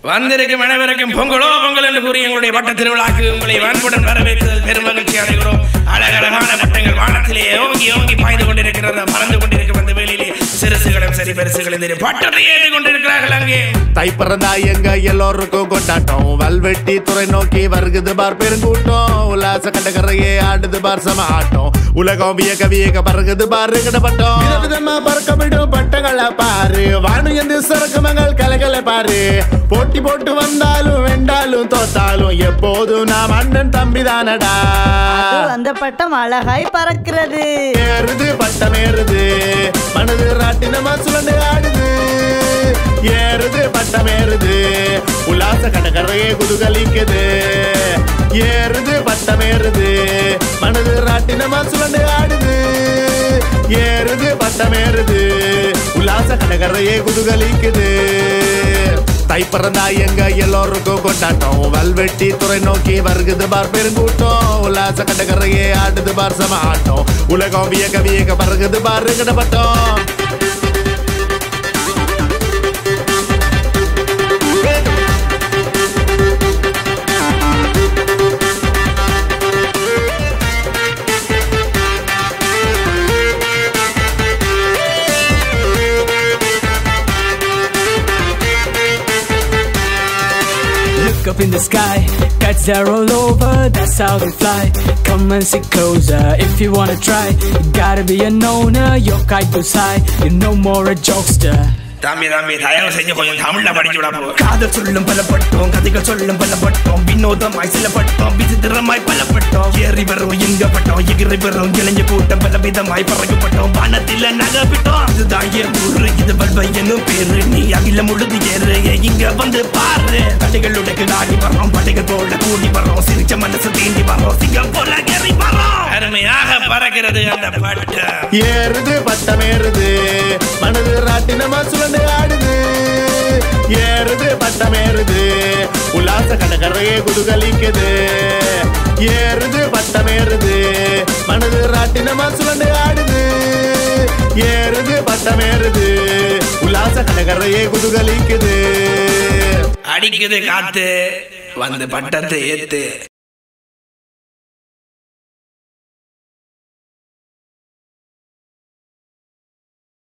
வந்திருக்கும் அனைவருக்கும் பொங்கலோ பொங்கல் என்று கூறி எங்களுடைய பட்ட திருவிழாக்கு உங்களை வான்புடன் வரவேற்று பெரும் மகிழ்ச்சி அடைகிறோம் அழகழகான பட்டங்கள் வானத்திலே ஓங்கி ஓங்கி பாய்ந்து கொண்டிருக்கிறது பறந்து கொண்டிருக்கும் அந்த வேளையிலே சிறுசுகளும் சரி பெருசுகளும் சரி பட்டத்தை ஏற்றி கொண்டிருக்கிறார்கள் அங்கே தை பிறந்தா எங்க எல்லோருக்கும் கொண்டாட்டம் வல்வெட்டி துறை நோக்கி வருகுது பார் பெருங்கூட்டம் உல்லாச கண்டகரையே ஆடுது பார் சம ஆட்டம் உலகம் வியக்க வியக்க பறகுது பாரு கிடப்பட்டோம் விதவிதமா பறக்க விடும் பட்டங்களை பாரு வானு எந்த சரக்குமங்கள் கலைகளை பாரு போட்டி போட்டு வந்தாலும் வெண்டாலும் தோத்தாலும் எப்போதும் நாம் அண்ணன் தம்பி தானடா அது அந்த பட்டம் அழகாய் பறக்கிறது ஏறுது பட்டம் ஏறுது மனது ராட்டினமா சுழண்டு ஆடுது ஏறுது பட்டம் ஏறுது உல்லாச கடற்கரையே குதுகலிக்குது ஏறுது பட்டம் ஏறுது மனது ராட்டினமா சுழண்டு ஆடுது ஏறுது பட்டம் ஏறுது உல்லாச கடற்கரையே குதுகலிக்குது தை பிறந்தா எங்க எல்லோருக்கும் கொண்டாட்டம் வல்வெட்டி துறை நோக்கி வருகுது பார் பெருங்கூட்டம் உல்லாச கடற்கரையே ஆடுது பார் சம ஆட்டம் உலகம் வியக்க வியக்க பறகுது பார் கிடப்பட்டோம் Look up in the sky, cats are all over, that's how they fly. Come and sit closer if you wanna try. You gotta be a owner, your kite goes high, you're no more a jokester. தம்பி தம்பி தயவு செஞ்சு கொஞ்சம் தமிழ்ல படிச்சு விட போ காதல் சொல்லும் பலப்பட்டோம் கதைகள் சொல்லும் பலப்பட்டோம் வினோதமாய் சிலப்பட்டோம் விசித்திரமாய் பலப்பட்டோம் ஏறி வரும் எங்கப்பட்டோம் எகிரி வரும் இளைஞ கூட்டம் பல விதமாய் பறக்கப்பட்டோம் வானத்தில நகப்பிட்டோம் இதுதான் என் ஊரு இது பல்பை என்னும் பேரு நீ அகில முழுது ஏறு இங்க வந்து பாரு படைகளுடைய நாடி வரோம் படைகள் போல கூடி வரோம் சிரிச்ச மனசு தீண்டி வரோம் சிங்கம் போல ஏறி வரோம் அருமையாக பறக்கிறது அந்த பட்டம் ஏறுது பட்டம் ஏறுது மனது ராட்டினமா சுழண்டு ஆடுது ஏறுது பட்டம் ஏறுது உல்லாச கடற்கரையே குதுகலிக்குது ஏறுது பட்டம் ஏறுது மனது ராட்டினமா சுழண்டு ஆடுது ஏறுது பட்டம் ஏறுது உல்லாச கடற்கரையே குதுகலிக்குது அடிக்குது காத்து வந்து பட்டத்தை ஏத்து